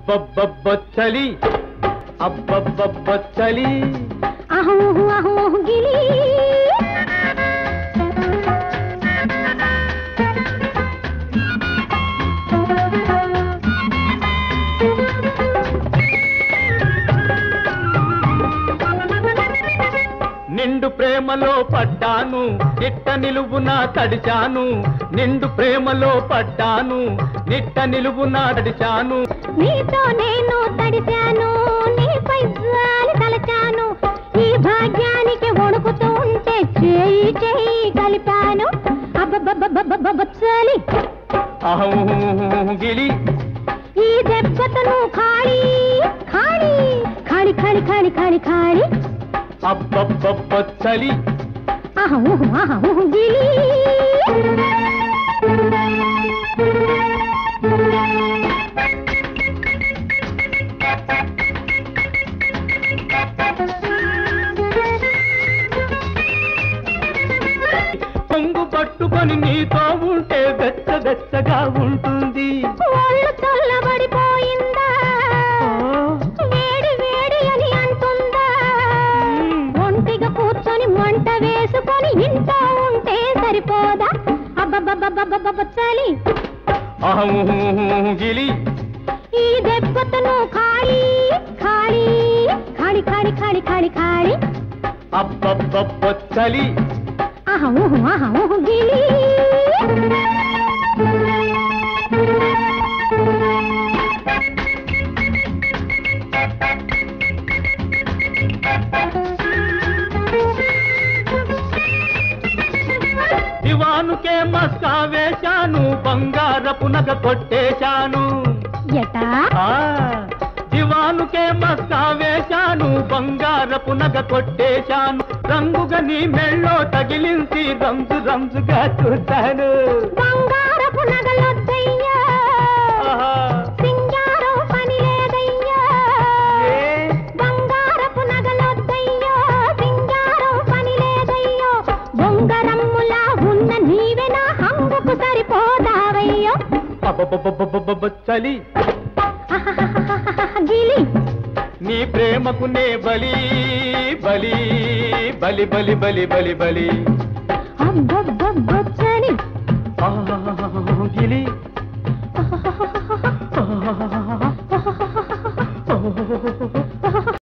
అబ్బబ్బబ్బ చలి అబ్బబ్బబ్బ చలి అహో అహో గిలి నిండు ప్రేమలో పడ్డాను నిట్ట నిలువున తడిచాను నిండు ప్రేమలో పడ్డాను నిట్ట నిలువున తడిచాను నీతో నేను తడిశాను నీపై జాలి తలచాను ఈ భాగ్యానికి వణుకుతూ ఉంటే చేయి చేయి కలిపాను అబ్బబ్బబ్బబ్బబ్బబ్బ చలి అహం గిలి ఈ దెబ్బతను ఖాళీ ఖాళీ ఖాళీ ఖాళీ ఖాళీ ఖాళీ ఖాళీ అబ్బబ్బబ్బ చలి అహం అహం గిలి పొంగు పట్టుకొని నీతో ఉంటే వెచ్చ వెచ్చగా ఉంటుంది ఒళ్ళు చల్లబడిపోయిందా వేడి వేడి అని అంటుందా ఒంటిగా కూర్చొని మంట వేసుకొని ఇంట్లో ఉంటే సరిపోదా అబ్బబ్బబ్బబ్బబ్బబ్బ చలి అహం గిలి ఈ దెబ్బతను ఖాళీ ఖాళీ ఖాళీ ఖాళీ ఖాళీ ఖాళీ ఖాళీ అబ్బబ్బబ్బ చలి అహం అహం గిలి దివానుకే మస్కా వేశాను బంగారపు నగ కొట్టేశాను ఎటా ఆ దివానుకే మస్కా వేశాను బంగారపు నగ కొట్టేశాను రంగుగా నీ మెళ్ళో తగిలించి రంజు రంజుగా చూశాను బంగారపు నగలొద్దయ్యా ఆహా. సింగారం పని లేదయ్యా ఏ? బంగారపు నగలొద్దయ్యో సింగారం పని లేదయ్యో బొంగరమ్ములా ఉన్న నీవే నా హంగుకు సరిపోదావయ్యో అబ్బబ్బబ్బబ్బబ్బబ్బ చలి అహహహహహహ గిలి నీ ప్రేమకు నే బలి బలి బలి బలి బలి బలి బలి అబ్బబ్బబ్బచ్చని ఆ, గిలి అహహహహ